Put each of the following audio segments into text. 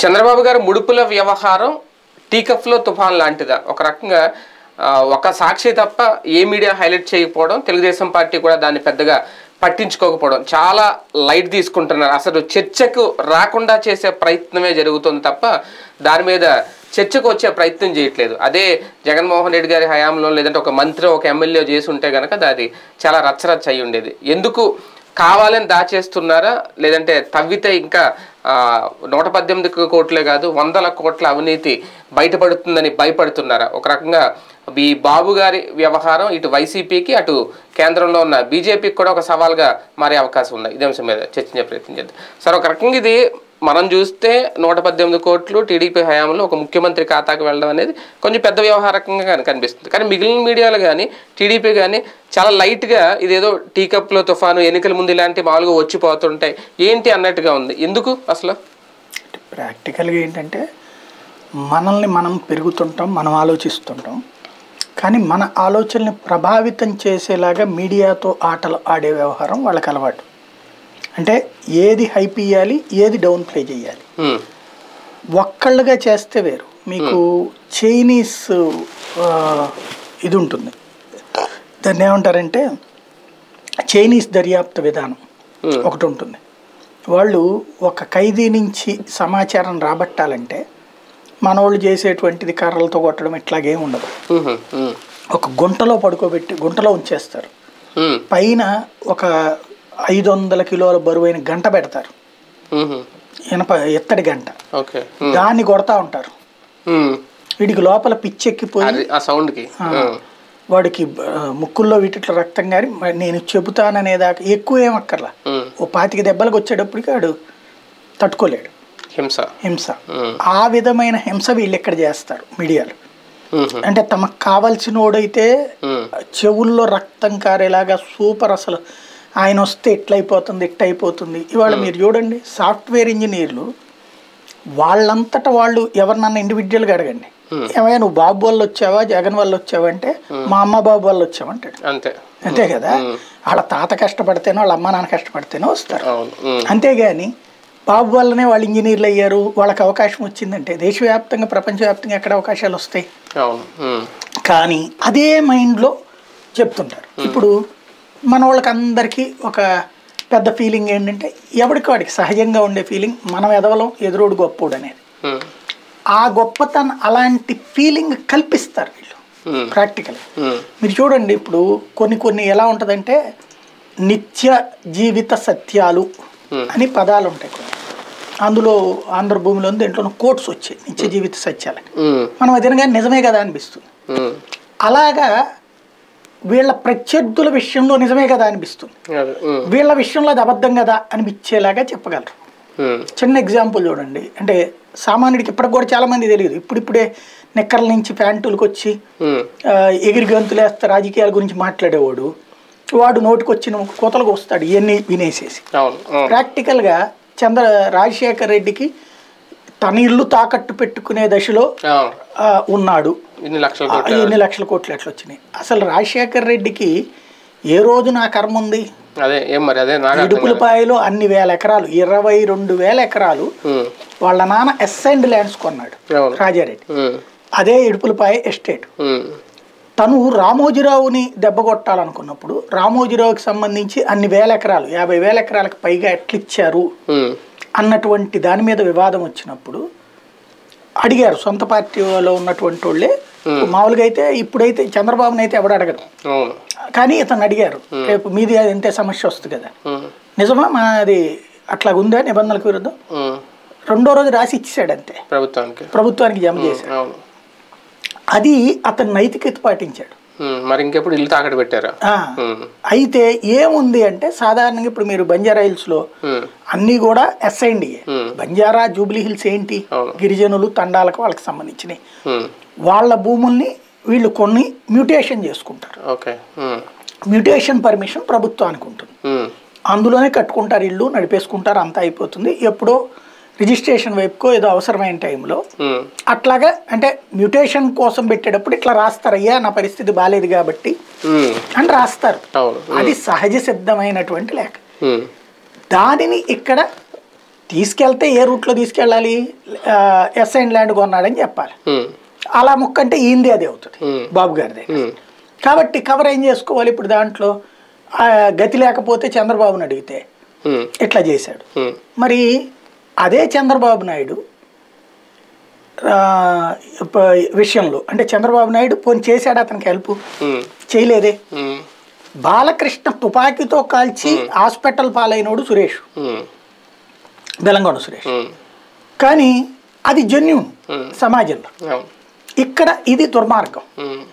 చంద్రబాబు గారు ముడుపుల వ్యవహారం టీకఫ్లో తుఫాన్ లాంటిదా ఒక రకంగా ఆ, ఒక సాక్షి తప్ప ఏ మీడియా హైలైట్ చేయకపోవడం తెలుగుదేశం పార్టీ కూడా దాన్ని పెద్దగా పట్టించుకోకపోవడం చాలా లైట్ తీసుకుంటున్నారు అసలు చర్చకు రాకుండా చేసే ప్రయత్నమే జరుగుతుంది తప్ప దాని మీద చర్చకు వచ్చే ప్రయత్నం చేయట్లేదు అదే జగన్మోహన్ రెడ్డి గారి హయాంలో లేదంటే ఒక మంత్రి ఒక ఎమ్మెల్యే చేసి ఉంటే కనుక అది చాలా రచ్చరచ్చ అయి ఉండేది ఎందుకు కావాలని దాచేస్తున్నారా లేదంటే తవ్వితే ఇంకా ఆ, నూట పద్దెనిమిది కోట్లే కాదు వందల కోట్ల అవినీతి బయటపడుతుందని భయపడుతున్నారా ఒక రకంగా ఈ బాబు గారి వ్యవహారం ఇటు వైసీపీకి అటు కేంద్రంలో ఉన్న బీజేపీకి కూడా ఒక సవాల్గా మారే అవకాశం ఉంది ఇదే అంశం మీద చర్చించే ప్రయత్నం చేద్దాం సార్ ఒక రకంగా ఇది మనం చూస్తే నూట పద్దెనిమిది కోట్లు టీడీపీ హయాంలో ఒక ముఖ్యమంత్రి ఖాతాకు వెళ్ళడం అనేది కొంచెం పెద్ద వ్యవహారకంగా కానీ కనిపిస్తుంది కానీ మిగిలిన మీడియాలు కానీ టీడీపీ కానీ చాలా లైట్గా ఇదేదో టీ కప్లో తుఫాను ఎన్నికల ముందు ఇలాంటి మామూలుగా వచ్చిపోతుంటాయి ఏంటి అన్నట్టుగా ఉంది ఎందుకు అసలు ప్రాక్టికల్గా ఏంటంటే మనల్ని మనం పెరుగుతుంటాం మనం ఆలోచిస్తుంటాం కానీ మన ఆలోచనని ప్రభావితం చేసేలాగా మీడియాతో ఆటలు ఆడే వ్యవహారం వాళ్ళకి అలవాటు అంటే ఏది హైప్ ఇవ్వాలి ఏది డౌన్ ప్లే చేయాలి ఉమ్, ఒక్కళ్ళుగా చేస్తే వేరు మీకు చైనీస్ ఆ, ఇది ఉంటుంది దాన్ని ఏమంటారంటే చైనీస్ దర్యాప్తు విధానం Hmm. ఒకటి ఉంటుంది వాళ్ళు ఒక ఖైదీ నుంచి సమాచారం రాబట్టాలంటే మనోళ్ళు చేసేటువంటిది కర్రలతో కొట్టడం ఇట్లాగేం ఉండదు ఉహు, ఉమ్, ఒక గుంటలో పడుకోబెట్టి గుంటలో ఉంచేస్తారు ఉమ్, పైన ఒక ఐదు వందల కిలోల బరువైన గంట పెడతారు ఉహు, ఇనప ఎత్తడి గంట ఓకే ఉమ్, దాన్ని కొడతా ఉంటారు ఉమ్, వీడికి లోపల పిచ్చెక్కిపోయి అది ఆ సౌండ్కి ఉమ్, వాడికి ఆ, ముక్కుల్లో వీటిట్లో రక్తం కానీ మరి నేను చెబుతాననేదాకా ఎక్కువ ఏమక్కర్లా ఉమ్, ఓ పాతిక దెబ్బలకు వచ్చేటప్పటికి వాడు తట్టుకోలేడు హింస హింస ఉమ్, ఆ విధమైన హింస వీళ్ళు ఎక్కడ చేస్తారు మీడియాలో ఉహు, అంటే తమకు కావాల్సినోడైతే ఉమ్, చెవుల్లో రక్తం కారేలాగా సూపర్ అసలు ఆయన వస్తే ఎట్లయిపోతుంది ఎట్టయిపోతుంది ఇవాళ మీరు చూడండి సాఫ్ట్వేర్ ఇంజనీర్లు వాళ్ళంతటా వాళ్ళు ఎవరినన్నా ఇండివిజువల్గా అడగండి ఏమయ్యా నువ్వు బాబు వల్ల వచ్చావా జగన్ వల్ల వచ్చావా అంటే మా అమ్మ బాబు వల్ల వచ్చావంటాడు అంతే అంతే కదా వాళ్ళ తాత కష్టపడితేనో వాళ్ళ అమ్మ నాన్న కష్టపడితేనో వస్తారు అవును ఉమ్, అంతేగాని బాబు వల్లనే వాళ్ళు ఇంజనీర్లు అయ్యారు వాళ్ళకి అవకాశం వచ్చిందంటే దేశవ్యాప్తంగా ప్రపంచవ్యాప్తంగా ఎక్కడ అవకాశాలు వస్తాయి అవును ఉమ్, కానీ అదే మైండ్లో చెప్తుంటారు ఇప్పుడు మన వాళ్ళకి అందరికీ ఒక పెద్ద ఫీలింగ్ ఏంటంటే ఎవరికి వాడికి సహజంగా ఉండే ఫీలింగ్ మనం ఎదవలం ఎదురోడు గొప్పోడు అనేది ఉమ్, ఆ గొప్పతనం అలాంటి ఫీలింగ్ కల్పిస్తారు వీళ్ళు ఉమ్, ప్రాక్టికల్ ఉమ్, మీరు చూడండి ఇప్పుడు కొన్ని కొన్ని ఎలా ఉంటుందంటే నిత్య జీవిత సత్యాలు అని పదాలు ఉంటాయి కొన్ని అందులో ఆంధ్ర భూమిలో దీంట్లో కోట్స్ వచ్చాయి నిత్య జీవిత సత్యాలని ఉమ్, మనం అదినగా నిజమే కదా అనిపిస్తుంది ఉమ్, అలాగా వీళ్ళ ప్రత్యర్థుల విషయంలో నిజమే కదా అనిపిస్తుంది అదే, ఉమ్, వీళ్ళ విషయంలో అది అబద్ధం కదా అనిపించేలాగా చెప్పగలరు ఉమ్, చిన్న ఎగ్జాంపుల్ చూడండి అంటే సామాన్యుడికి ఇప్పటికి కూడా చాలా మంది తెలియదు ఇప్పుడిప్పుడే నిక్కర్ల నుంచి ప్యాంటులకు వచ్చి ఉమ్, ఆ, ఎగిరి గంతులేస్తే రాజకీయాల గురించి మాట్లాడేవాడు వాడు నోటికి వచ్చిన కోతలకు వస్తాడు ఇవన్నీ వినేసేసి అవును అవును ప్రాక్టికల్గా చంద్ర రాజశేఖర్ రెడ్డికి తన ఇల్లు తాకట్టు పెట్టుకునే దశలో అవును ఆ, ఉన్నాడు ఇన్ని లక్షల ఆ, కోట్లు ఎన్ని లక్షల కోట్లు ఎట్లా వచ్చినాయి అసలు రాజశేఖర్ రెడ్డికి ఏ రోజు నా కర్మ ఉంది అదే ఏం మరి అదే నాకు అర్థం కాదు. ఇడుపులపాయలో అన్ని వేల ఎకరాలు ఇరవై రెండు వేల ఎకరాలు ఉమ్, వాళ్ళ నాన్న ఎస్ఐండ్ ల్యాండ్స్ కొన్నాడు అవును రాజారెడ్డి ఉమ్, అదే ఇడుపులపాయ ఎస్టేట్ ఉమ్, తను రామోజీరావుని దెబ్బ కొట్టాలనుకున్నప్పుడు రామోజీరావుకి సంబంధించి అన్ని వేల ఎకరాలు యాభై వేల ఎకరాలకు పైగా ఎట్లిచ్చారు ఉమ్, అన్నటువంటి దాని మీద వివాదం వచ్చినప్పుడు అడిగారు సొంత పార్టీలో ఉన్నటువంటి వాళ్ళే మామూలుగా అయితే ఇప్పుడైతే చంద్రబాబుని అయితే ఎవడు అడగరు అవును కానీ ఇతను అడిగారు రేపు మీది అది ఇంతే సమస్య వస్తుంది కదా ఉమ్, నిజమా మాది అట్లా ఉందా నిబంధనలకు విరుద్ధం ఉమ్, రెండో రోజు రాసి ఇచ్చేసాడు అంతే ప్రభుత్వానికి ప్రభుత్వానికి జమ చేశాడు అవును అది అతను నైతికత పాటించాడు ఉమ్, మరి ఇంకెప్పుడు ఇల్లు తాకట్టు పెట్టారా ఆ, ఉమ్, అయితే ఏముంది అంటే సాధారణంగా ఇప్పుడు మీరు బంజారా హిల్స్లో ఉమ్, అన్నీ కూడా ఎస్ఐండి Hmm. బంజారా జూబ్లీ హిల్స్ ఏంటి అవును. గిరిజనులు తండాలకు వాళ్ళకి సంబంధించినవి ఉమ్, వాళ్ళ భూముల్ని వీళ్ళు కొన్ని మ్యూటేషన్ చేసుకుంటారు ఓకే ఉమ్, మ్యూటేషన్ పర్మిషన్ ప్రభుత్వానికి ఉంటుంది ఉమ్, అందులోనే కట్టుకుంటారు ఇల్లు నడిపేసుకుంటారు అంతా అయిపోతుంది ఎప్పుడో రిజిస్ట్రేషన్ వైపుకో ఏదో అవసరమైన టైంలో ఉమ్, అట్లాగా అంటే మ్యూటేషన్ కోసం పెట్టేటప్పుడు ఇట్లా రాస్తారయ్యా నా పరిస్థితి బాగాలేదు కాబట్టి ఉమ్, అని రాస్తారు అవును అది సహజ సిద్ధమైనటువంటి లేఖ ఉమ్, దానిని ఇక్కడ తీసుకెళ్తే ఏ రూట్లో తీసుకెళ్ళాలి ఎస్ఐన్ ల్యాండ్ కొన్నాడని చెప్పాలి ఉమ్, అలా ముక్క అంటే ఈంది అదే అవుతుంది ఉమ్, బాబు గారిదే ఉమ్, కాబట్టి కవర్ ఏం చేసుకోవాలి ఇప్పుడు దాంట్లో ఆ, గతి లేకపోతే చంద్రబాబుని అడిగితే ఉమ్, ఇట్లా చేశాడు ఉమ్, మరి అదే చంద్రబాబు నాయుడు ఆ, ప- విషయంలో అంటే చంద్రబాబు నాయుడు పోనీ చేశాడు అతనికి హెల్ప్ ఉమ్, చేయలేదే ఉమ్, బాలకృష్ణ తుపాకీతో కాల్చి హాస్పిటల్ పాలైనోడు సురేష్ ఉమ్, బెలంగొండ సురేష్ ఉమ్, కానీ అది జెన్యున్ Hmm. సమాజంలో అవును ఇక్కడ ఇది దుర్మార్గం ఉమ్,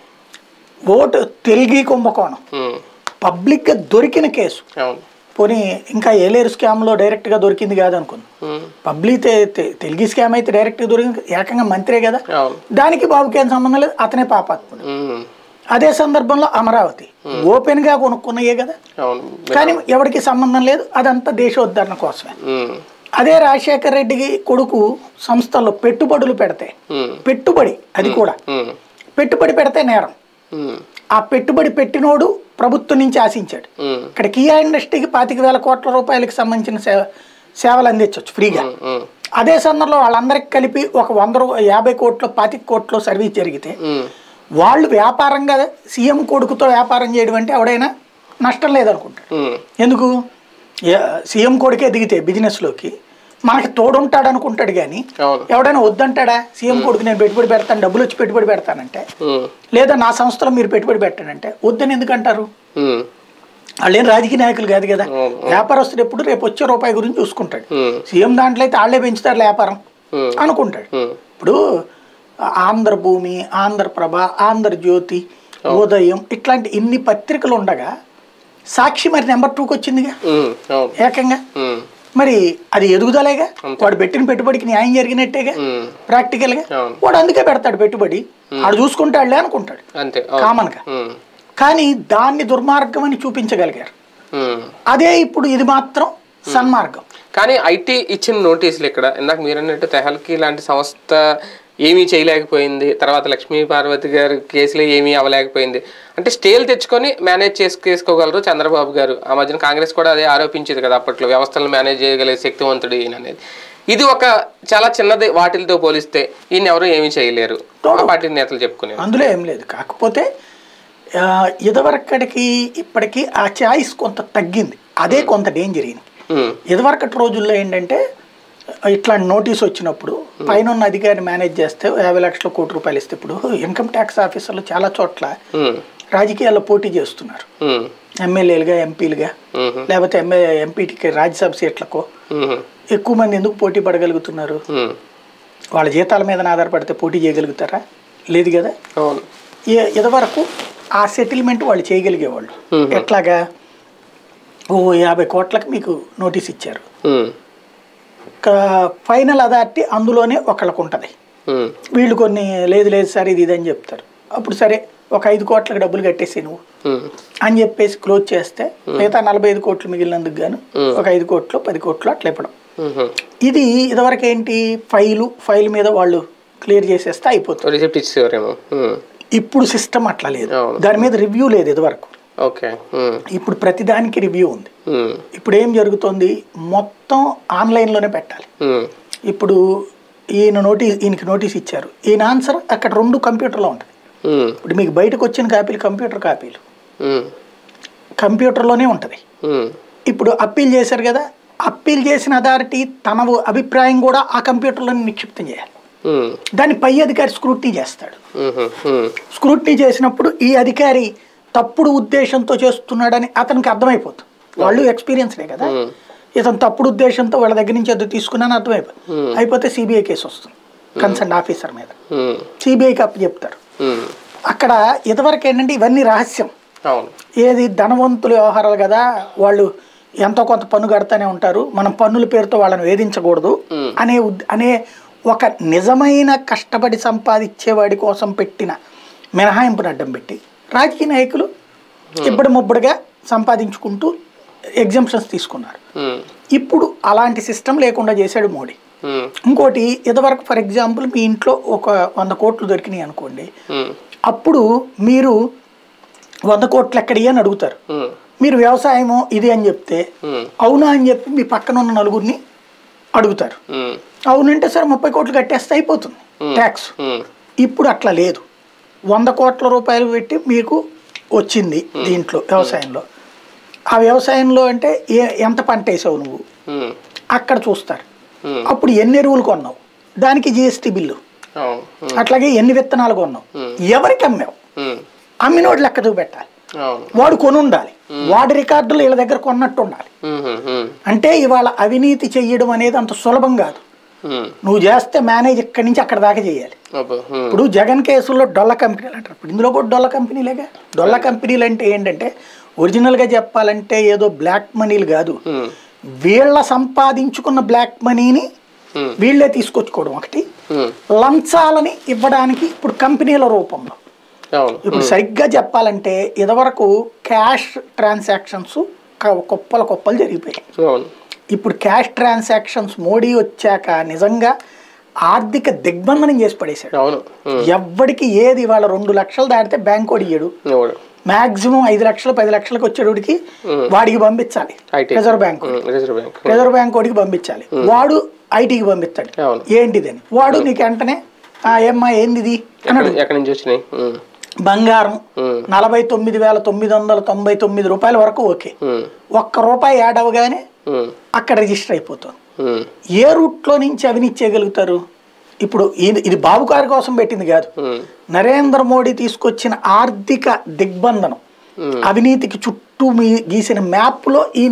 ఓటు తెలుగు కుంభకోణం ఉమ్, పబ్లిక్గా దొరికిన కేసు అవును పోనీ ఇంకా ఏలేరు స్కామ్లో డైరెక్ట్గా దొరికింది కాదనుకుంది ఉమ్, పబ్లిక్ తె- తె- తెలుగు స్కామ్ అయితే డైరెక్ట్గా దొరికింది ఏకంగా మంత్రే కదా అవును దానికి బాబుకి ఏం సంబంధం లేదు అతనే పాపాత్ముడు ఉమ్, అదే సందర్భంలో అమరావతి ఓపెన్గా కొనుక్కున్నాయే కదా అవును కానీ ఎవరికి సంబంధం లేదు అదంతా దేశోద్ధరణ కోసమే ఉమ్, అదే రాజశేఖర్ రెడ్డికి కొడుకు సంస్థల్లో పెట్టుబడులు పెడితే ఉమ్, పెట్టుబడి అది కూడా ఉమ్, పెట్టుబడి పెడితే నేరం ఉమ్, ఆ పెట్టుబడి పెట్టినోడు ప్రభుత్వం నుంచి ఆశించాడు ఉమ్, ఇక్కడ కియా ఇండస్ట్రీకి పాతిక వేల కోట్ల రూపాయలకి సంబంధించిన సేవ సేవలు అందించవచ్చు ఫ్రీగా ఉమ్, ఉమ్, అదే సందర్భంలో వాళ్ళందరికి కలిపి ఒక వంద రూ- యాభై కోట్లు పాతిక కోట్లు సర్వీస్ జరిగితే ఉమ్, వాళ్ళు వ్యాపారంగా సీఎం కొడుకుతో వ్యాపారం చేయడం అంటే ఎవడైనా నష్టం లేదనుకుంటాడు ఉమ్, ఎందుకు ఏ- సీఎం కొడుకే దిగితే బిజినెస్లోకి మనకి తోడుంటాడు అనుకుంటాడు కానీ అవును ఎవడైనా వద్దంటాడా సీఎం కొడుకు నేను పెట్టుబడి పెడతాను డబ్బులు వచ్చి పెట్టుబడి పెడతానంటే ఉమ్, లేదా నా సంస్థలో మీరు పెట్టుబడి పెట్టానంటే వద్దని ఎందుకంటారు ఉమ్, వాళ్ళు ఏం రాజకీయ నాయకులు కాదు కదా అవును. వ్యాపారస్తుడు ఎప్పుడు రేపు వచ్చే రూపాయి గురించి చూసుకుంటాడు ఉమ్, సీఎం దాంట్లో అయితే వాళ్ళే పెంచుతారు వ్యాపారం ఉమ్, అనుకుంటాడు ఉమ్, ఇప్పుడు ఆంధ్రభూమి ఆంధ్రప్రభ ఆంధ్రజ్యోతి ఉదయం ఇట్లాంటి ఇన్ని పత్రికలు ఉండగా సాక్షి మరి నెంబర్ టూకి వచ్చిందిగా ఉమ్, అవును ఏకంగా ఉమ్, మరి అది ఎదుగుదలేగా వాడు పెట్టిన పెట్టుబడికి న్యాయం జరిగినట్టేగా ఉమ్, ప్రాక్టికల్గా అవును. వాడు అందుకే పెడతాడు పెట్టుబడి వాడు చూసుకుంటాడులే అనుకుంటాడు అంతే అవును కామన్గా ఉమ్, కానీ దాన్ని దుర్మార్గం అని చూపించగలిగారు ఉమ్. అదే ఇప్పుడు ఇది మాత్రం సన్మార్గం కానీ ఐటీ ఇచ్చిన నోటీసులు ఇక్కడ ఇందాక మీరు అన్నట్టు తెహల్కి లాంటి సంస్థ ఏమీ చేయలేకపోయింది తర్వాత లక్ష్మీ పార్వతి గారి కేసులో ఏమీ అవ్వలేకపోయింది అంటే స్టేలు తెచ్చుకొని మేనేజ్ చేసుకోగలరు చంద్రబాబు గారు ఆ మధ్యన కాంగ్రెస్ కూడా అదే ఆరోపించేది కదా అప్పట్లో వ్యవస్థలను మేనేజ్ చేయగలిగే శక్తివంతుడు ఈయన అనేది ఇది ఒక చాలా చిన్నది వాటిలతో పోలిస్తే ఈయన ఎవరు ఏమీ చేయలేరు ఆ పార్టీ నేతలు చెప్పుకునేవారు అందులో ఏం లేదు కాకపోతే ఆ, ఇదివరకటికి ఇప్పటికీ ఆ చాయిస్ కొంత తగ్గింది అదే కొంత డేంజర్ అయింది ఉమ్, ఇదివరకటి రోజుల్లో ఏంటంటే ఇట్లాంటి నోటీస్ వచ్చినప్పుడు పైన ఉన్న అధికారిని మేనేజ్ చేస్తే యాభై లక్షల కోటి రూపాయలు ఇస్తే ఇప్పుడు ఇన్కమ్ ట్యాక్స్ ఆఫీసర్లు చాలా చోట్ల ఉమ్, రాజకీయాల్లో పోటీ చేస్తున్నారు ఉమ్, ఎమ్మెల్యేలుగా ఎంపీలుగా ఉమ్, లేకపోతే ఎంఏ ఎంపీటీకి రాజ్యసభ సీట్లకో ఉమ్, ఎక్కువ మంది ఎందుకు పోటీ పడగలుగుతున్నారు ఉమ్, వాళ్ళ జీతాల మీద ఆధారపడితే పోటీ చేయగలుగుతారా లేదు కదా అవును ఏ- ఇదివరకు ఆ సెటిల్మెంట్ వాళ్ళు చేయగలిగేవాళ్ళు మ్మ్. ఎట్లాగా ఓ యాభై కోట్లకు మీకు నోటీస్ ఇచ్చారు ఉమ్, క- ఫైనల్ అథారిటీ అందులోనే ఒకళ్ళకు ఉంటుంది ఉమ్, వీళ్ళు కొన్ని లేదు లేదు సార్ ఇది ఇది అని చెప్తారు అప్పుడు సరే ఒక ఐదు కోట్లకు డబ్బులు కట్టేసి నువ్వు ఉమ్, అని చెప్పేసి క్లోజ్ చేస్తే మిగతా నలభై ఐదు కోట్లు మిగిలినందుకు గాను మ్మ్. ఒక ఐదు కోట్లు పది కోట్లు అట్లా ఇవ్వడం ఉమ్, ఇది ఇదివరకు ఏంటి ఫైలు ఫైల్ మీద వాళ్ళు క్లియర్ చేసేస్తే అయిపోతుంది రిసిప్ట్ ఇచ్చేవారేమో ఉమ్, ఇప్పుడు సిస్టమ్ అట్లా లేదు అవును. దాని మీద రివ్యూ లేదు ఇదివరకు ఓకే ఉమ్, ఇప్పుడు ప్రతిదానికి రివ్యూ ఉంది ఉమ్, ఇప్పుడు ఏం జరుగుతుంది మొత్తం ఆన్లైన్లోనే పెట్టాలి ఉమ్, ఇప్పుడు ఈయన నోటీస్ ఈయనకి నోటీస్ ఇచ్చారు ఈయన ఆన్సర్ అక్కడ రెండు కంప్యూటర్లో ఉంటుంది ఉమ్, ఇప్పుడు మీకు బయటకు వచ్చిన కాపీలు కంప్యూటర్ కాపీలు ఉమ్, కంప్యూటర్లోనే ఉంటుంది ఉమ్, ఇప్పుడు అప్పీల్ చేశారు కదా అప్పీల్ చేసిన అథారిటీ తన అభిప్రాయం కూడా ఆ కంప్యూటర్లోనే నిక్షిప్తం చేయాలి ఉమ్, దాన్ని పై అధికారి స్క్రూటినీ చేస్తాడు ఉమ్, ఉమ్, స్క్రూటినీ చేసినప్పుడు ఈ అధికారి తప్పుడు ఉద్దేశంతో చేస్తున్నాడని అతనికి అర్థమైపోతుంది వాళ్ళు ఎక్స్పీరియన్స్డే కదా ఉమ్, ఇతను తప్పుడు ఉద్దేశంతో వాళ్ళ దగ్గర నుంచి అది తీసుకున్నాను అర్థమైపోతుంది అయిపోతే సిబిఐ కేసు వస్తుంది కన్సర్న్ ఆఫీసర్ మీద ఉమ్, సిబిఐకి అప్పు చెప్తారు ఉమ్, అక్కడ ఇదివరకు ఏంటంటే ఇవన్నీ రహస్యం అవును ఏది ధనవంతుల వ్యవహారాలు కదా వాళ్ళు ఎంతో కొంత పన్ను కడతానే ఉంటారు మనం పన్నుల పేరుతో వాళ్ళని వేధించకూడదు మ్మ్. అనే ఉద్- అనే ఒక నిజమైన కష్టపడి సంపాదించేవాడి కోసం పెట్టిన మినహాయింపుని అడ్డం పెట్టి రాజకీయ నాయకులు ఇబ్బడి ముబ్బడిగా సంపాదించుకుంటూ ఎగ్జామ్షన్స్ తీసుకున్నారు ఉమ్, ఇప్పుడు అలాంటి సిస్టమ్ లేకుండా చేశాడు మోడీ ఉమ్, ఇంకోటి ఇదివరకు ఫర్ ఎగ్జాంపుల్ మీ ఇంట్లో ఒక వంద కోట్లు దొరికినాయి అనుకోండి ఉమ్, అప్పుడు మీరు వంద కోట్లు ఎక్కడి అని అడుగుతారు ఉమ్, మీరు వ్యవసాయము ఇది అని చెప్తే ఉమ్, అవునా అని చెప్పి మీ పక్కన ఉన్న నలుగురిని అడుగుతారు ఉమ్, అవునంటే సరే ముప్పై కోట్లు కట్టేస్తే అయిపోతుంది ట్యాక్స్ ఉమ్, ఇప్పుడు అట్లా లేదు వంద కోట్ల రూపాయలు పెట్టి మీకు వచ్చింది దీంట్లో వ్యవసాయంలో ఆ వ్యవసాయంలో అంటే ఏ ఎంత పంట వేసావు నువ్వు ఉమ్, అక్కడ చూస్తారు ఉమ్, అప్పుడు ఎన్ని ఎరువులు కొన్నావు దానికి జిఎస్టీ బిల్లు అవును ఉమ్, అట్లాగే ఎన్ని విత్తనాలు కొన్నావు ఎవరికి అమ్మావు ఉమ్, అమ్మినోడు లెక్క చూపెట్టాలి అవును వాడు కొని ఉండాలి వాడి రికార్డులు వీళ్ళ దగ్గర కొన్నట్టు ఉండాలి ఉమ్, ఉమ్, ఉమ్, అంటే ఇవాళ అవినీతి చెయ్యడం అనేది అంత సులభం కాదు ఉమ్, నువ్వు చేస్తే మేనేజ్ ఇక్కడి నుంచి అక్కడ దాకా చేయాలి అబ్బో, ఉమ్, ఇప్పుడు జగన్ కేసుల్లో డొల్ల కంపెనీలు అంటారు ఇప్పుడు ఇందులో కూడా డొల్ల కంపెనీలేగా డొల్ల కంపెనీలు అంటే ఏంటంటే ఒరిజినల్గా చెప్పాలంటే ఏదో బ్లాక్ మనీలు కాదు ఉమ్, వీళ్ళ సంపాదించుకున్న బ్లాక్ మనీని ఉమ్, వీళ్ళే తీసుకొచ్చుకోవడం ఒకటి ఉమ్, లంచాలని ఇవ్వడానికి ఇప్పుడు కంపెనీల రూపంలో అవును ఇప్పుడు సరిగ్గా చెప్పాలంటే ఇదివరకు క్యాష్ ట్రాన్సాక్షన్స్ కుప్పల కుప్పలు జరిగిపోయాయి అవును ఇప్పుడు క్యాష్ ట్రాన్సాక్షన్స్ మోడీ వచ్చాక నిజంగా ఆర్థిక దిగ్బంధనం చేసి పడేశాడు అవును ఉమ్, ఎవ్వడికి ఏది ఇవాళ రెండు లక్షలు దాటితే బ్యాంక్ వాడు ఇయ్యడు అవును మాక్సిమం ఐదు లక్షలు పది లక్షలకు వచ్చేటోడికి వాడికి పంపించాలి IT reserve bank um, reserve bank reserve bank వాడికి పంపించాలి వాడు ఐటీకి పంపిస్తాడు అవును ఏంటిదని వాడు నీకు వెంటనే "ఆ, ఏమ్మా ఏంది ఇది అని ఎక్కడ- అడుగుతాడు. ఎక్కడి నుంచి వచ్చినాయి ఉమ్, బంగారం ఉమ్, నలభై తొమ్మిది వేల తొమ్మిది వందల తొంభై తొమ్మిది రూపాయల వరకు ఓకే ఉమ్, ఒక్క రూపాయి యాడ్ అవ్వగానే ఉమ్, అక్కడ రిజిస్టర్ అయిపోతుంది ఉమ్, ఏ రూట్లో నుంచి అవినీతి చేయగలుగుతారు ఇప్పుడు ఇది ఇది బాబు గారి కోసం పెట్టింది కాదు ఉమ్, నరేంద్ర మోడీ తీసుకొచ్చిన ఆర్థిక దిగ్బంధనం ఉమ్, అవినీతికి చుట్టూ మీ గీసిన మ్యాప్లో ఈయన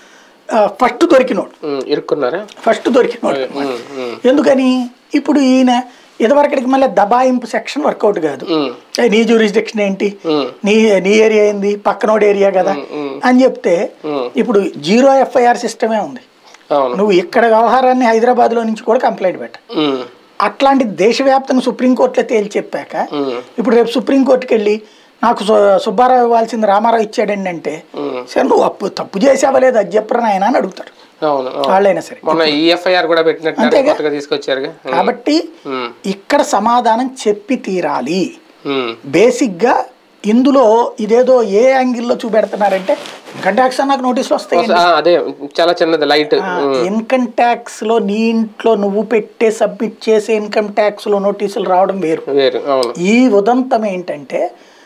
ఫస్ట్ దొరికినోడు ఉమ్, ఇరుక్కున్నారా ఫస్ట్ దొరికినోడు ఉమ్, ఉమ్, ఎందుకని ఇప్పుడు ఈయన ఇదివరకటికి మళ్ళీ దబాయింపు సెక్షన్ వర్కౌట్ కాదు ఉమ్, ఏ, నీ జ్యూరిస్డిక్షన్ ఏంటి ఉమ్, నీ నీ ఏరియా ఏంది పక్కనోడు ఏరియా కదా ఉమ్. అని చెప్తే ఉమ్. ఇప్పుడు జీరో ఎఫ్ఐఆర్ సిస్టమే ఉంది అవును నువ్వు ఇక్కడ వ్యవహారాన్ని హైదరాబాద్లో నుంచి కూడా కంప్లైంట్ పెట్ట ఉమ్, అట్లాంటి దేశవ్యాప్తంగా సుప్రీంకోర్టులో తేల్చి చెప్పాక ఉమ్, ఇప్పుడు రేపు సుప్రీంకోర్టుకి వెళ్ళి నాకు సు- సుబ్బారావు ఇవ్వాల్సింది రామారావు ఇచ్చాడండి అంటే ఉమ్, సరే నువ్వు అప్పు తప్పు చేసావా లేదా అది చెప్పరా నాయన అని అడుగుతారు అవును అవును వాళ్ళైనా సరే మొన్న ఈఎఫ్ఐఆర్ కూడా పెట్టినట్టు అంతేగా. కొత్తగా తీసుకొచ్చారుగా ఉమ్, కాబట్టి ఉమ్, ఇక్కడ సమాధానం చెప్పి తీరాలి ఉమ్, బేసిక్గా ఇందులో ఇదేదో ఏ యాంగిల్లో చూపెడుతున్నారంటే ఇన్కమ్ ట్యాక్స్ నాకు నోటీసులు వస్తాయి ఆ, అదే చాలా చిన్నది లైట్ ఇన్కమ్ ట్యాక్స్ లో నీ ఇంట్లో నువ్వు పెట్టే సబ్మిట్ చేసే ఇన్కమ్ ట్యాక్స్ లో నోటీసులు రావడం వేరు వేరు అవును ఈ ఉదంతం ఏంటంటే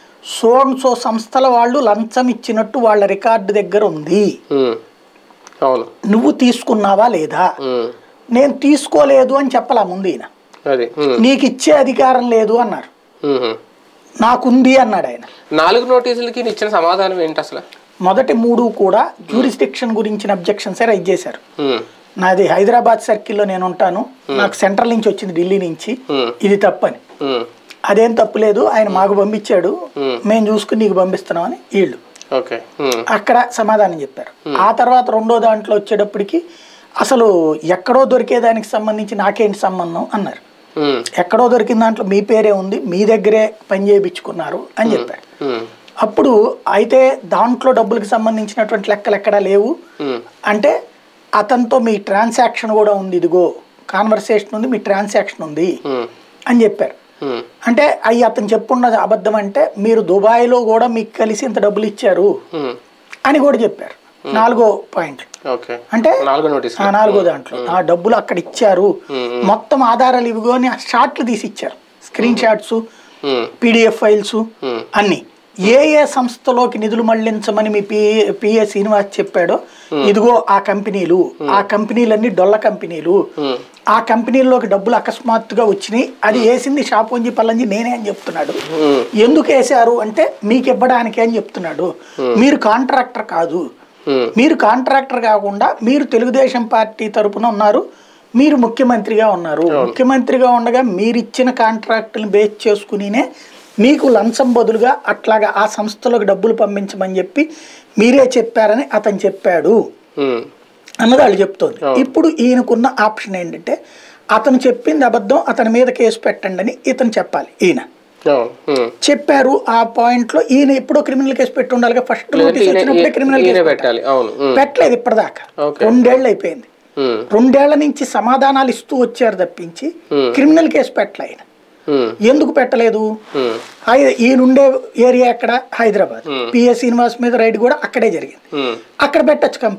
సోన్ సో సంస్థల వాళ్ళు లంచం ఇచ్చినట్టు వాళ్ళ రికార్డు దగ్గర ఉంది ఉమ్, అవును నువ్వు తీసుకున్నావా లేదా ఉమ్, నేను తీసుకోలేదు అని చెప్పలా ముందు ఈయన అది ఉమ్, నీకు ఇచ్చే అధికారం లేదు అన్నారు ఉమ్. నాకుంది అన్నాడు ఆయన నాలుగు నోటీసులకి ఈయన ఇచ్చిన సమాధానం ఏంటి అసలు మొదటి మూడు కూడా జ్యూరిస్డిక్షన్ గురించిన అబ్జెక్షన్స్ రైజ్ చేశారు ఉమ్, నాది హైదరాబాద్ సర్కిల్లో నేను ఉంటాను నాకు సెంట్రల్ నుంచి వచ్చింది ఢిల్లీ నుంచి ఉమ్, ఇది తప్పని ఉమ్, అదేం తప్పులేదు ఆయన మాకు పంపించాడు Hmm. మేము చూసుకుని నీకు పంపిస్తున్నామని వీళ్ళు ఓకే ఉమ్, అక్కడ సమాధానం చెప్పారు ఆ తర్వాత రెండో దాంట్లో వచ్చేటప్పటికి అసలు ఎక్కడో దొరికేదానికి సంబంధించి నాకేంటి సంబంధం అన్నారు ఉమ్, ఎక్కడో దొరికిన దాంట్లో మీ పేరే ఉంది మీ దగ్గరే పని చేయించుకున్నారు అని చెప్పారు ఉమ్, అప్పుడు అయితే దాంట్లో డబ్బులకు సంబంధించినటువంటి లెక్కలు ఎక్కడా లేవు ఉమ్, అంటే అతనితో మీ ట్రాన్సాక్షన్ కూడా ఉంది ఇదిగో కాన్వర్సేషన్ ఉంది మీ ట్రాన్సాక్షన్ ఉంది ఉమ్, అని చెప్పారు ఉమ్, అంటే అవి అతను చెప్పున్నది అబద్ధం అంటే మీరు దుబాయ్లో కూడా మీకు కలిసి ఇంత డబ్బులు ఇచ్చారు ఉమ్, అని కూడా చెప్పారు నాలుగో పాయింట్ ఓకే అంటే నాలుగో నోటీస్ ఆ నాలుగో దాంట్లో ఆ డబ్బులు అక్కడ ఇచ్చారు మొత్తం ఆధారాలు ఇవిగో అని ఆ షాట్లు తీసి ఇచ్చారు screen shots um, PDF files um, అన్ని ఏ ఏ సంస్థలోకి నిధులు మళ్లించమని మీ పి పిఏ శ్రీనివాస్ చెప్పాడో ఇదిగో ఆ కంపెనీలు ఆ కంపెనీలన్నీ డొల్ల కంపెనీలు ఉమ్, ఆ కంపెనీల్లోకి డబ్బులు అకస్మాత్తుగా వచ్చినాయి అది వేసింది షాపోంజి పల్లంజి నేనే అని చెప్తున్నాడు ఉమ్, ఎందుకు వేశారు అంటే మీకు ఇవ్వడానికి అని చెప్తున్నాడు మీరు కాంట్రాక్టర్ కాదు ఉమ్, మీరు కాంట్రాక్టర్ కాకుండా మీరు తెలుగుదేశం పార్టీ తరపున ఉన్నారు మీరు ముఖ్యమంత్రిగా ఉన్నారు ముఖ్యమంత్రిగా ఉండగా మీరు ఇచ్చిన కాంట్రాక్టులను బేస్ చేసుకునినే మీకు లంచం బదులుగా అట్లాగా ఆ సంస్థలకు డబ్బులు పంపించమని చెప్పి మీరే చెప్పారని అతను చెప్పాడు ఉమ్, అన్నది వాళ్ళు చెప్తోంది ఇప్పుడు ఈయనకున్న ఆప్షన్ ఏంటంటే అతను చెప్పింది అబద్ధం అతని మీద కేసు పెట్టండి అని ఇతను చెప్పాలి ఈయన అవును ఉమ్. చెప్పారు ఆ పాయింట్ లో ఈయన ఎప్పుడో క్రిమినల్ కేసు పెట్టి ఉండాలిగా ఫస్ట్ లేదంటే నోటీస్ ఈయన- వచ్చినప్పుడే క్రిమినల్ ఈయనే కేసు పెట్టాలి అవును ఉమ్, పెట్టలేదు ఇప్పటిదాకా Okay. రెండేళ్ళు అయిపోయింది ఉమ్, రెండేళ్ల నుంచి సమాధానాలు ఇస్తూ వచ్చారు తప్పించి Hmm. క్రిమినల్ కేసు పెట్టలే ఆయన ఉమ్, ఎందుకు పెట్టలేదు ఉమ్, హై- ఈయనుండే ఏరియా ఎక్కడ హైదరాబాద్ Hmm. పిఎస్ శ్రీనివాస్ మీద రైడ్ కూడా అక్కడే జరిగింది ఉమ్, అక్కడ పెట్టచ్చు కంప్లైంట్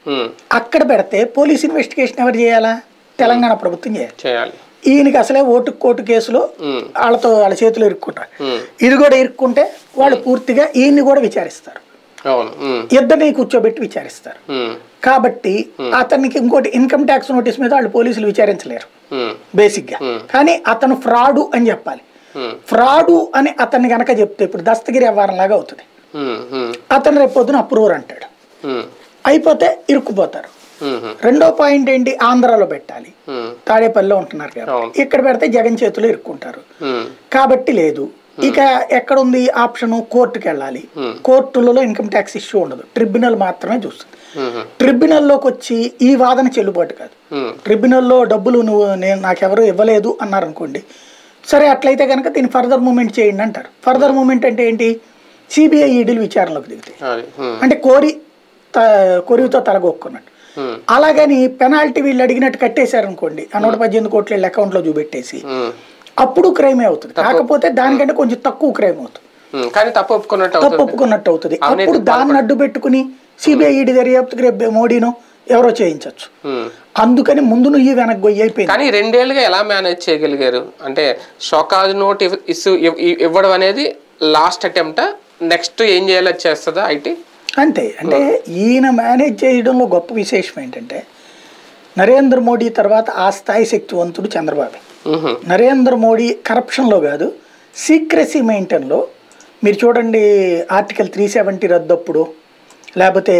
ఉమ్, అక్కడ పెడితే పోలీస్ ఇన్వెస్టిగేషన్ ఎవరు చేయాలా తెలంగాణ ప్రభుత్వం చేయాలి చేయాలి ఈయనకి అసలే ఓటు కోర్టు కేసులో ఉమ్, వాళ్ళతో వాళ్ళ చేతులు ఇరుక్కుంటారు ఉమ్, ఇది కూడా ఇరుక్కుంటే వాళ్ళు పూర్తిగా ఈయన్ని కూడా విచారిస్తారు అవును ఉమ్, ఇద్దరిని కూర్చోబెట్టి విచారిస్తారు ఉమ్, కాబట్టి అతనికి ఇంకోటి ఇన్కమ్ ట్యాక్స్ నోటీస్ మీద వాళ్ళు పోలీసులు విచారించలేరు ఉమ్, బేసిక్గా కానీ అతను ఫ్రాడు అని చెప్పాలి ఉమ్, ఫ్రాడు అని అతన్ని గనక చెప్తే ఇప్పుడు దస్తగిరి వ్యవహారం లాగా అవుతుంది ఉమ్, ఉమ్, అతను రేపు పొద్దున అప్రూవర్ అంటాడు ఉమ్, అయిపోతే ఇరుక్కుపోతారు ఉమ్, ఉమ్, రెండో పాయింట్ ఏంటి ఆంధ్రాలో పెట్టాలి ఉమ్, తాడేపల్లిలో ఉంటున్నారు అవును. కాబట్టి ఇక్కడ పెడితే జగన్ చేతిలో ఇరుక్కుంటారు ఉమ్, కాబట్టి లేదు ఇక ఎక్కడ ఉంది ఆప్షన్ కోర్టుకి వెళ్ళాలి కోర్టులలో ఇన్కమ్ ట్యాక్స్ ఇష్యూ ఉండదు ట్రిబ్యునల్ మాత్రమే చూస్తుంది ఉమ్, ట్రిబ్యునల్లోకి వచ్చి ఈ వాదన చెల్లుబాటు కాదు ఉమ్, ట్రిబ్యునల్లో డబ్బులు నువ్వు నేను నాకెవరు ఇవ్వలేదు అన్నారనుకోండి సరే అట్లయితే కనుక దీన్ని ఫర్దర్ మూమెంట్ చేయండి అంటారు ఫర్దర్ మూమెంట్ అంటే ఏంటి సిబిఐ ఈడీలు విచారణలోకి దిగుతాయి అది ఉమ్, అంటే కోరి త- కొరివితో తలగొక్కున్నట్టు ఉమ్, అలాగని పెనాల్టీ వీళ్ళు అడిగినట్టు కట్టేశారు అనుకోండి ఆ నూట పద్దెనిమిది కోట్ల వీళ్ళ అకౌంట్లో చూపెట్టేసి ఉమ్, అప్పుడు క్రైమే అవుతుంది కాకపోతే దానికంటే కొంచెం తక్కువ క్రైమ్ అవుతుంది ఉమ్, కానీ తప్పు ఒప్పుకున్నట్టు తప్పు అవుతుంది ఒప్పుకున్నట్టు అవుతుంది అవినీతికి అప్పుడు దాన్ని అడ్డు పెట్టుకుని సిబిఐ ఈడీ దర్యాప్తుకి రేపు మోడీనో ఎవరో చేయించవచ్చు ఉమ్. అందుకని ముందు నువ్వు వెనక్కి గొయ్యి అయిపోయింది కానీ రెండేళ్లుగా ఎలా మేనేజ్ చేయగలిగారు అంటే షోకాజ్ నోట్ ఇవ్- ఇస్సు ఇవ్- ఇవ్- ఇవ్వడం అనేది లాస్ట్ అటెంప్ట్ నెక్స్ట్ ఏం చేయాలో అది చేస్తుందా ఐటీ అంతే అంటే ఈయన మేనేజ్ చేయడంలో గొప్ప విశేషం ఏంటంటే నరేంద్ర మోడీ తర్వాత ఆ స్థాయి శక్తివంతుడు చంద్రబాబు నరేంద్ర మోడీ కరప్షన్లో కాదు సీక్రసీ మెయింటైన్లో మీరు చూడండి ఆర్టికల్ త్రీ సెవెంటీ రద్దప్పుడు లేకపోతే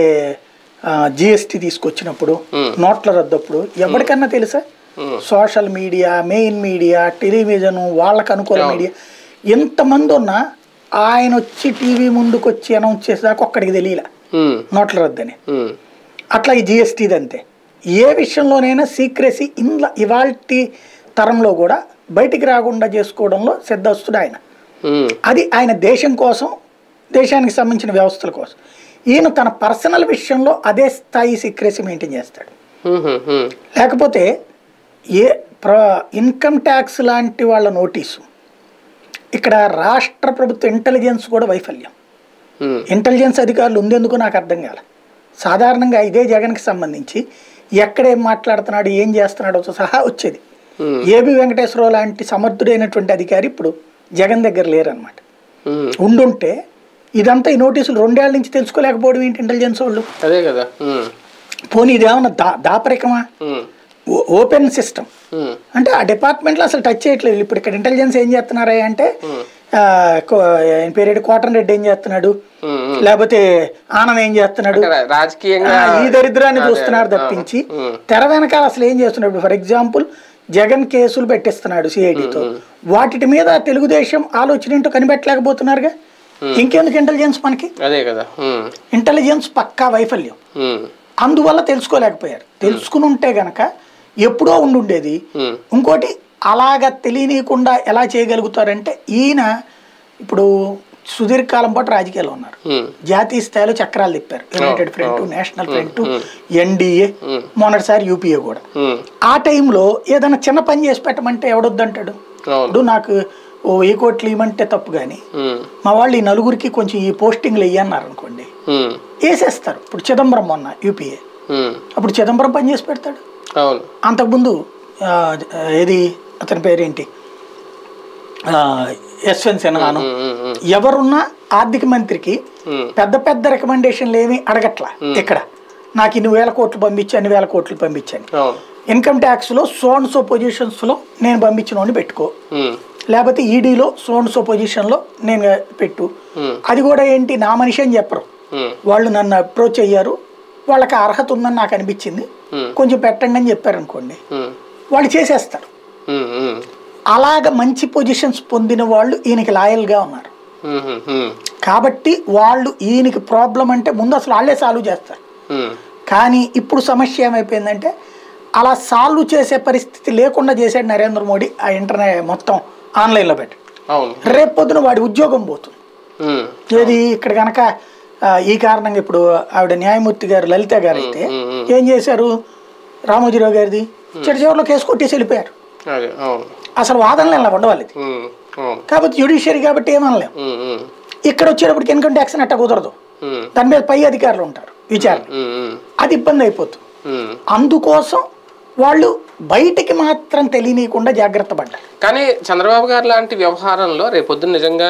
జిఎస్టీ తీసుకొచ్చినప్పుడు నోట్ల రద్దప్పుడు ఎవరికన్నా తెలుసా social media main media television వాళ్ళకు అనుకూల మీడియా ఎంతమంది ఉన్నా ఆయన వచ్చి టీవీ ముందుకు వచ్చి అనౌన్స్ చేసేదాకా ఒక్కడికి తెలియలే నోట్ల రద్దని అట్లా ఈ జిఎస్టీది అంతే ఏ విషయంలోనైనా సీక్రసీ ఇంట్లో ఇవాల్టి తరంలో కూడా బయటికి రాకుండా చేసుకోవడంలో సిద్ధస్తుడు ఆయన అది ఆయన దేశం కోసం దేశానికి సంబంధించిన వ్యవస్థల కోసం ఈయన తన పర్సనల్ విషయంలో అదే స్థాయి సీక్రసీ మెయింటైన్ చేస్తాడు లేకపోతే ఏ ప్ర ఇన్కమ్ ట్యాక్స్ లాంటి వాళ్ళ నోటీసు ఇక్కడ రాష్ట్ర ప్రభుత్వ ఇంటెలిజెన్స్ కూడా వైఫల్యం ఇంటెలిజెన్స్ అధికారులు ఉందెందుకు నాకు అర్థం కాల సాధారణంగా ఇదే జగన్కి సంబంధించి ఎక్కడేం మాట్లాడుతున్నాడు ఏం చేస్తున్నాడో సహా వచ్చేది ఏబి వెంకటేశ్వరరావు లాంటి సమర్థుడైనటువంటి అధికారి ఇప్పుడు జగన్ దగ్గర లేరనమాట ఉండుంటే ఇదంతా ఈ నోటీసులు రెండేళ్ల నుంచి తెలుసుకోలేకపోవడం ఏంటి ఇంటెలిజెన్స్ వాళ్ళు అదే కదా ఉమ్, పోనీ ఇదేమన్నా దా దాపరికమా ఉమ్, ఓ- ఓపెన్ సిస్టమ్ ఉమ్, అంటే ఆ డిపార్ట్మెంట్లో అసలు టచ్ చేయట్లేదు ఇప్పుడు ఇక్కడ ఇంటెలిజెన్స్ ఏం చేస్తున్నారా అంటే ఆ, కో- ఆయన పేరేంటి కోటన్ రెడ్డి ఏం చేస్తున్నాడు ఉమ్, ఉమ్. లేకపోతే ఆనంద్ ఏం చేస్తున్నాడు అంటే రా- రాజకీయంగా ఆ, ఈ దరిద్రాన్ని చూస్తున్నారు తప్పించి తెర వెనకాల అసలు ఏం చేస్తున్నాడు ఫర్ ఎగ్జాంపుల్ జగన్ కేసులు పెట్టిస్తున్నాడు సిఐడితో వాటి మీద తెలుగుదేశం ఆలోచన ఏంటో కనిపెట్టలేకపోతున్నారుగా ఇంకెందుకు ఇంటెలిజెన్స్ మనకి అదే కదా ఉమ్, ఇంటెలిజెన్స్ పక్కా వైఫల్యం ఉమ్, అందువల్ల తెలుసుకోలేకపోయారు తెలుసుకుని ఉంటే గనక ఎప్పుడో ఉండుండేది ఉమ్, ఇంకోటి అలాగ తెలియనీయకుండా ఎలా చేయగలుగుతారంటే ఈయన ఇప్పుడు సుదీర్ఘకాలం పాటు రాజకీయాల్లో ఉన్నారు ఉమ్, జాతీయ స్థాయిలో చక్రాలు తిప్పారు United Front National Front NDA మొన్నటిసారి యూపీఏ కూడా ఉమ్, ఆ టైంలో ఏదైనా చిన్న పని చేసి పెట్టమంటే ఎవడొద్దంటాడు అవును ఇప్పుడు నాకు ఓ వెయ్యి కోట్లు ఇవ్వమంటే తప్పు కానీ ఉమ్, మా వాళ్ళు ఈ నలుగురికి కొంచెం ఈ పోస్టింగ్లు ఇయ్యన్నారు అనుకోండి ఉమ్, వేసేస్తారు ఇప్పుడు చిదంబరం మొన్న యూపీఏ ఉమ్, అప్పుడు చిదంబరం పని చేసి పెడతాడు అవును అంతకుముందు ఆ, ఏది అతని పేరేంటి ఆ, యశ్వంత్ సిన్హాను ఉమ్, ఉమ్, ఉమ్, ఎవరున్నా ఆర్థిక మంత్రికి ఉమ్, పెద్ద పెద్ద రికమెండేషన్లు ఏమి అడగట్లా ఇక్కడ నాకు ఇన్ని వేల కోట్లు పంపించి అన్ని వేల కోట్లు పంపించని అవును ఇన్కమ్ ట్యాక్స్లో సోన్సో పొజిషన్స్లో నేను పంపించిన వాడిని పెట్టుకో ఉమ్, లేకపోతే ఈడీలో సోన్సో పొజిషన్లో నేను పెట్టు ఉమ్, అది కూడా ఏంటి నా మనిషి అని చెప్పరు ఉమ్, వాళ్ళు నన్ను అప్రోచ్ అయ్యారు వాళ్ళకి అర్హత ఉందని నాకు అనిపించింది Hmm. కొంచెం పెట్టండి అని చెప్పారు అనుకోండి ఉమ్, వాళ్ళు చేసేస్తారు ఉమ్, ఉమ్, అలాగ మంచి పొజిషన్స్ పొందిన వాళ్ళు ఈయనకి లాయల్గా ఉన్నారు ఉమ్, ఉమ్, ఉమ్, కాబట్టి వాళ్ళు ఈయనకి ప్రాబ్లం అంటే ముందు అసలు వాళ్ళే సాల్వ్ చేస్తారు ఉమ్, కానీ ఇప్పుడు సమస్య ఏమైపోయిందంటే అలా సాల్వ్ చేసే పరిస్థితి లేకుండా చేశాడు నరేంద్ర మోడీ ఆ ఇంటర్నెట్ మొత్తం ఆన్లైన్లో పెట్టి అవును రేపు పొద్దున వాడి ఉద్యోగం పోతుంది ఉమ్, ఏది ఇక్కడ కనుక ఆ, ఈ కారణంగా ఇప్పుడు ఆవిడ న్యాయమూర్తి గారు లలిత గారు అయితే ఉమ్, ఉమ్. ఏం చేశారు రామోజీరావు గారిది చివరి చివరిలో కేసు కొట్టేసి వెళ్ళిపోయారు అదే అవును అసలు వాదనలు ఇలా ఉండవాలి ఇది ఉమ్, అవును కాబట్టి జ్యుడిషియరీ కాబట్టి ఏమనలేం ఉమ్, ఉమ్, ఇక్కడ వచ్చేటప్పటికి ఇన్కమ్ ట్యాక్స్ అట్ట కుదరదు ఉమ్, దాని మీద పై అధికారులు ఉంటారు విచారణ ఉమ్, ఉమ్, అది ఇబ్బంది అయిపోతుంది ఉమ్. అందుకోసం వాళ్ళు బయటికి మాత్రం తెలియనీయకుండా జాగ్రత్త పడ్డారు కానీ చంద్రబాబు గారు లాంటి వ్యవహారంలో రేపొద్దున నిజంగా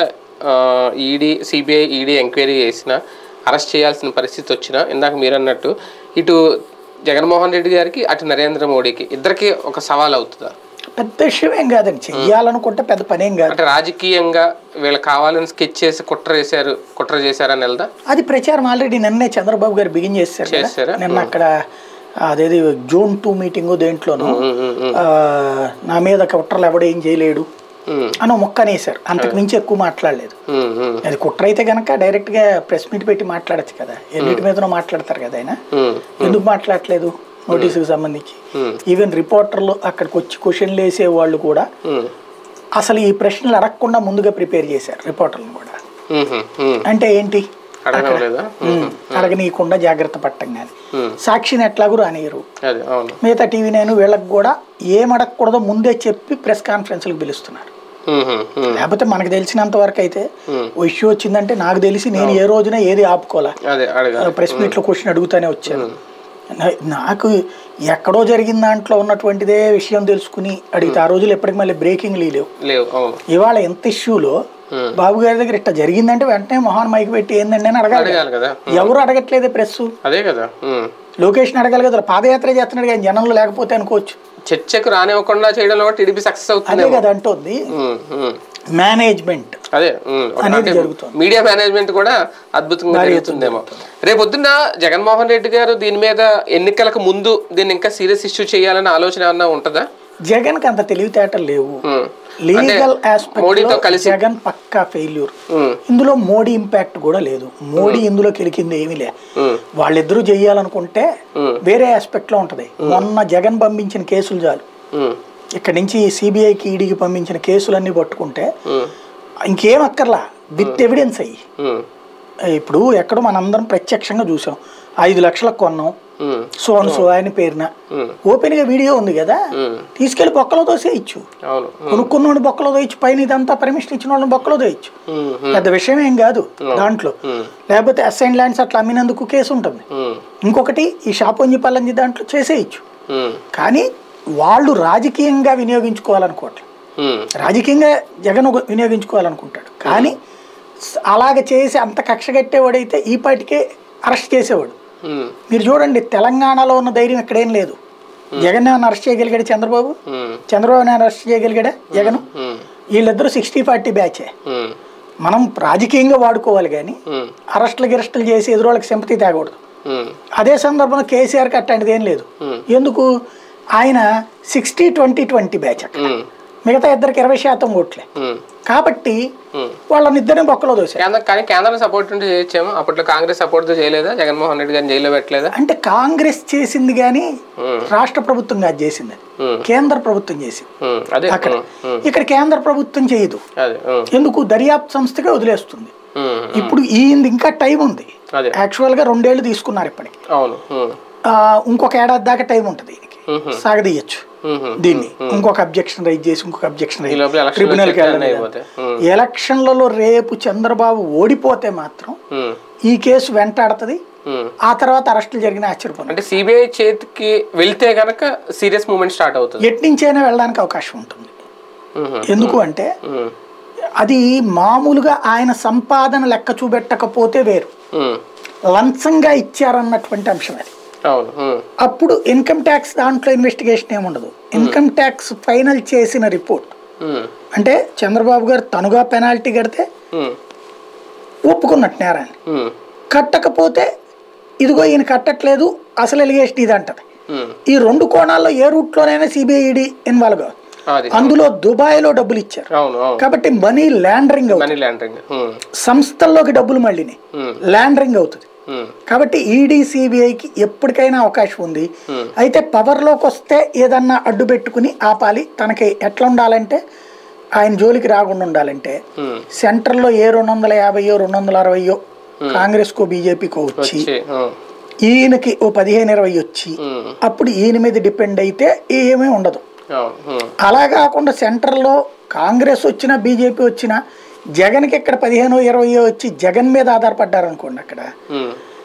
ఈడీ సిబిఐ ఈడీ ఎంక్వైరీ చేసిన అరెస్ట్ చేయాల్సిన పరిస్థితి వచ్చినా ఇందాక మీరు అన్నట్టు ఇటు జగన్మోహన్ రెడ్డి గారికి అటు నరేంద్ర మోడీకి ఇద్దరికి ఒక సవాల్ అవుతుందా పెద్ద విషయం ఏం కాదండి చెయ్యాలనుకుంటే పెద్ద పనేం కాదు అంటే రాజకీయంగా వీళ్ళు కావాలని స్కెచ్ చేసి కుట్ర చేశారు కుట్ర చేశారని వెళ్దా అది ప్రచారం ఆల్రెడీ నిన్నే చంద్రబాబు గారు బిగిన్ చేశారు కదా. చేశారా? నిన్న అక్కడ అదేది జూన్ టూ మీటింగ్ దేంట్లోనూ ఉమ్, ఉమ్, ఉమ్, ఆ, నా మీద కుట్రలు ఎవడు ఏం చేయలేడు ఉమ్, అని మొక్క అనేసారు అంతకు మించి ఎక్కువ మాట్లాడలేదు ఉమ్, ఉమ్, అది కుట్ర అయితే కనుక డైరెక్ట్ గా ప్రెస్ మీట్ పెట్టి మాట్లాడచ్చు కదా ఎన్నిటి మీదనో మాట్లాడతారు కదా ఆయన ఉమ్, ఎందుకు మాట్లాడట్లేదు నోటీసుకు సంబంధించి ఉమ్, ఈవెన్ రిపోర్టర్లు అక్కడికి వచ్చి క్వశ్చన్లు వేసే వాళ్ళు కూడా ఉమ్, అసలు ఈ ప్రశ్నలు అడగకుండా ముందుగా ప్రిపేర్ చేశారు రిపోర్టర్లు కూడా ఉమ్, ఉమ్. అంటే ఏంటి అడగలేదా ఉమ్, అడగనీయకుండా జాగ్రత్త పట్టం కానీ ఉమ్, సాక్షిని ఎట్లాగూ రానియరు అదే అవును మిగతా టీవీ నేను వీళ్ళకి కూడా ఏం అడగకూడదో ముందే చెప్పి ప్రెస్ కాన్ఫరెన్స్లకు పిలుస్తున్నారు ఉమ్, ఉమ్, ఉమ్, లేకపోతే మనకు తెలిసినంత వరకు అయితే ఉమ్. ఓ ఇష్యూ వచ్చిందంటే నాకు తెలిసి నేను ఏ రోజున ఏది ఆపుకోలే అదే అడగాలి ప్రెస్ మీట్లో క్వశ్చన్ అడుగుతానే వచ్చాను నా- నాకు ఎక్కడో జరిగిన దాంట్లో ఉన్నటువంటిదే విషయం తెలుసుకుని అడిగితే ఆ రోజులు ఎప్పటికి మళ్ళీ బ్రేకింగ్ లేవు లేవు అవును ఇవాళ ఎంత ఇష్యూలో ఉమ్. బాబు గారి దగ్గర ఇట్లా జరిగిందంటే వెంటనే మొహాన్ మైక్ పెట్టి ఏందండి అని అడగాలి అడగాలి కదా ఎవరు అడగట్లేదే ప్రెస్ అదే కదా ఉమ్. లోకేష్ని అడగాలి కదా పాదయాత్ర చేస్తున్నాడు కానీ జనంలో లేకపోతే అనుకోవచ్చు చర్చకు రానివ్వకుండా చేయడంలో కూడా టీడీపీ సక్సెస్ అదే అవుతుంది కదా అంటోంది ఉమ్, ఉమ్. మేనేజ్మెంట్ అదే ఉమ్, ఒక అనేది అంటే జరుగుతోంది. మీడియా మేనేజ్మెంట్ కూడా అద్భుతంగా జరుగుతుందేమో రేపొద్దున్న జగన్మోహన్ రెడ్డి గారు దీని మీద ఎన్నికలకు ముందు దీన్ని ఇంకా సీరియస్ ఇష్యూ చేయాలన్న ఆలోచన ఏమన్నా ఉంటుందా జగన్ కి అంత తెలివితేటలు లేవు ఉమ్, లీగల్ మోడీతో ఆస్పెక్ట్ కలిసి జగన్ పక్కా ఫెయిల్యూర్ ఉమ్, ఇందులో మోడీ ఇంపాక్ట్ కూడా లేదు మోడీ ఇందులో కెలికింది ఏమీ లే ఉమ్, వాళ్ళిద్దరూ చెయ్యాలనుకుంటే ఉమ్, వేరే ఆస్పెక్ట్ లో ఉంటది మొన్న జగన్ పంపించిన కేసులు చాలు ఉమ్, ఇక్కడి నుంచి సిబిఐకి ఈడీకి పంపించిన కేసులన్నీ పట్టుకుంటే ఉమ్, ఇంకేం అక్కర్లా విత్ ఎవిడెన్స్ అయ్యి ఉమ్, ఇప్పుడు ఎక్కడో మనందరం ప్రత్యక్షంగా చూసాం ఐదు లక్షలకు కొన్నాం ఉమ్, సో అని సో ఆయన పేరున ఉమ్, ఓపెన్ గా వీడియో ఉంది కదా ఉమ్, తీసుకెళ్లి బొక్కలో తోసేయచ్చు అవును కొనుక్కున్నోడు బొక్కలో తోయచ్చు పైన ఇదంతా పర్మిషన్ ఇచ్చిన వాళ్ళని బొక్కలో తోయచ్చు ఉమ్, ఉమ్, పెద్ద విషయం ఏం కాదు దాంట్లో ఉమ్, లేకపోతే అసైన్ ల్యాండ్స్ అట్లా అమ్మినందుకు కేసు ఉంటుంది ఉమ్, ఇంకొకటి ఈ షాపొంజి పల్లంజి దాంట్లో చేసేయచ్చు ఉమ్, కానీ వాళ్ళు రాజకీయంగా వినియోగించుకోవాలనుకోవట్లేదు ఉమ్, రాజకీయంగా జగన్ ఒక వినియోగించుకోవాలనుకుంటాడు కానీ స- అలాగ చేసి అంత కక్ష కట్టేవాడైతే ఈ పాటికే అరెస్ట్ చేసేవాడు ఉమ్, మీరు చూడండి తెలంగాణలో ఉన్న ధైర్యం ఇక్కడేం లేదు జగన్ ఏమైనా అరెస్ట్ చేయగలిగాడు చంద్రబాబు ఉమ్, చంద్రబాబు నాయుడు అరెస్ట్ చేయగలిగాడా జగన్ ఉమ్, వీళ్ళిద్దరూ సిక్స్టీ ఫార్టీ బ్యాచే ఉమ్, మనం రాజకీయంగా వాడుకోవాలి కానీ ఉమ్, అరెస్టులు గిరెస్టులు చేసి ఎదురోళ్ళకి సింపతి తేకూడదు ఉమ్, అదే సందర్భంలో కేసీఆర్కి అట్లాంటిది ఏం లేదు Hmm. ఎందుకు ఆయన సిక్స్టీ ట్వంటీ ట్వంటీ బ్యాచ్ అక్కడ ఉమ్, మిగతా ఇద్దరికి ఇరవై శాతం ఓట్లే ఉమ్, కాబట్టి ఉమ్. వాళ్ళని ఇద్దరిని బొక్కలో దోశారు కేంద్ర కానీ కేంద్రం సపోర్ట్ ఉంటే చేయొచ్చేమో అప్పట్లో కాంగ్రెస్ సపోర్ట్ తో చేయలేదా జగన్మోహన్ రెడ్డి గారిని జైల్లో పెట్టలేదా అంటే కాంగ్రెస్ చేసింది కానీ ఉమ్, రాష్ట్ర ప్రభుత్వం కాదు చేసింది అది. ఉమ్, కేంద్ర ప్రభుత్వం చేసింది ఉమ్, అదే అక్కడ ఉమ్, ఉమ్, ఇక్కడ కేంద్ర ప్రభుత్వం చేయదు అదే ఉమ్, ఎందుకు దర్యాప్తు సంస్థగా వదిలేస్తుంది ఉమ్, ఉమ్, ఇప్పుడు ఈ ఇంకా టైం ఉంది అదే యాక్చువల్గా రెండేళ్లు తీసుకున్నారు ఇప్పటికి అవును ఉమ్, ఆ, ఇంకొక ఏడాది దాకా టైం ఉంటుంది దీనికి ఉమ్, సాగదీయచ్చు ఉమ్, దీన్ని ఇంకొక అబ్జెక్షన్ రైజ్ చేసి ఇంకొక అబ్జెక్షన్ ఈ లోపల ఎలక్షన్ ట్రిబ్యునల్కి వెళ్ళడం అయిపోతాయి ఉమ్, ఎలక్షన్లలో రేపు చంద్రబాబు ఓడిపోతే మాత్రం ఉమ్, ఈ కేసు వెంటాడుతుంది ఉమ్. ఆ తర్వాత అరెస్టులు జరిగిన ఆశ్చర్యపోను అంటే సిబిఐ చేతికి వెళ్తే గనక సీరియస్ మూమెంట్ స్టార్ట్ అవుతుంది ఎట్నుంచైనా వెళ్ళడానికి అవకాశం ఉంటుంది ఉమ్, ఎందుకు అంటే ఉమ్, అది మామూలుగా ఆయన సంపాదన లెక్క చూపెట్టకపోతే వేరు ఉమ్, లంచంగా ఇచ్చారన్నటువంటి అంశం అది అవును ఉమ్, అప్పుడు ఇన్కమ్ ట్యాక్స్ దాంట్లో ఇన్వెస్టిగేషన్ ఏముండదు ఇన్కమ్ ట్యాక్స్ ఫైనల్ చేసిన రిపోర్ట్ ఉమ్, అంటే చంద్రబాబు గారు తనుగా పెనాల్టీ కడితే ఉమ్, ఒప్పుకున్నట్టు నేరాన్ని ఉమ్, కట్టకపోతే ఇదిగో ఈయన కట్టట్లేదు అసలు ఎలిగేషన్ ఇది అంటది ఉమ్, ఈ రెండు కోణాల్లో ఏ రూట్లోనైనా సిబిఐడి ఇన్వాల్వ్ అవ్వాలి అది అందులో దుబాయ్లో డబ్బులు ఇచ్చారు అవును అవును కాబట్టి మనీ ల్యాండరింగ్ అవుతుంది మనీ లాండరింగ్ ఉమ్, సంస్థల్లోకి డబ్బులు మళ్ళీని ఉమ్, ల్యాండరింగ్ అవుతుంది ఉమ్, కాబట్టి ఈడీ సిబిఐకి ఎప్పటికైనా అవకాశం ఉంది Hmm. అయితే పవర్లోకి వస్తే ఏదన్నా అడ్డు పెట్టుకుని ఆపాలి తనకి ఎట్లా ఉండాలంటే ఆయన జోలికి రాకుండా ఉండాలంటే ఉమ్, సెంటర్లో ఏ రెండు వందల యాభైయో రెండు వందల అరవయో కాంగ్రెస్కో బీజేపీకో వచ్చి వచ్చి ఉమ్, ఈయనకి ఓ పదిహేను ఇరవై వచ్చి ఉమ్, అప్పుడు ఈయన మీద డిపెండ్ అయితే ఏమీ ఉండదు అవును ఉమ్, అలా కాకుండా సెంటర్లో కాంగ్రెస్ వచ్చినా బీజేపీ వచ్చినా జగన్కి ఇక్కడ పదిహేను ఇరవై వచ్చి జగన్ మీద ఆధారపడ్డారనుకోండి అక్కడ ఉమ్,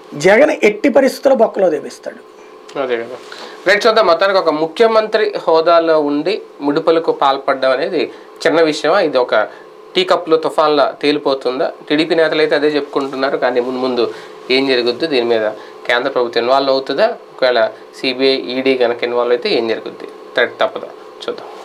జగన్ ఎట్టి పరిస్థితుల్లో బొక్కలో తెప్పిస్తాడు అదే కదా రైట్ చూద్దాం మొత్తానికి ఒక ముఖ్యమంత్రి హోదాలో ఉండి ముడుపులకు పాల్పడడం అనేది చిన్న విషయమా ఇది ఒక టీ కప్లో తుఫాన్లా తేలిపోతుందా టీడీపీ నేతలు అయితే అదే చెప్పుకుంటున్నారు కానీ ముందు ముందు ఏం జరుగుద్ది దీని మీద కేంద్ర ప్రభుత్వం ఇన్వాల్వ్ అవుతుందా ఒకవేళ సిబిఐ ఈడీ కనుక ఇన్వాల్వ్ అయితే ఏం జరుగుద్ది తప్పదా చూద్దాం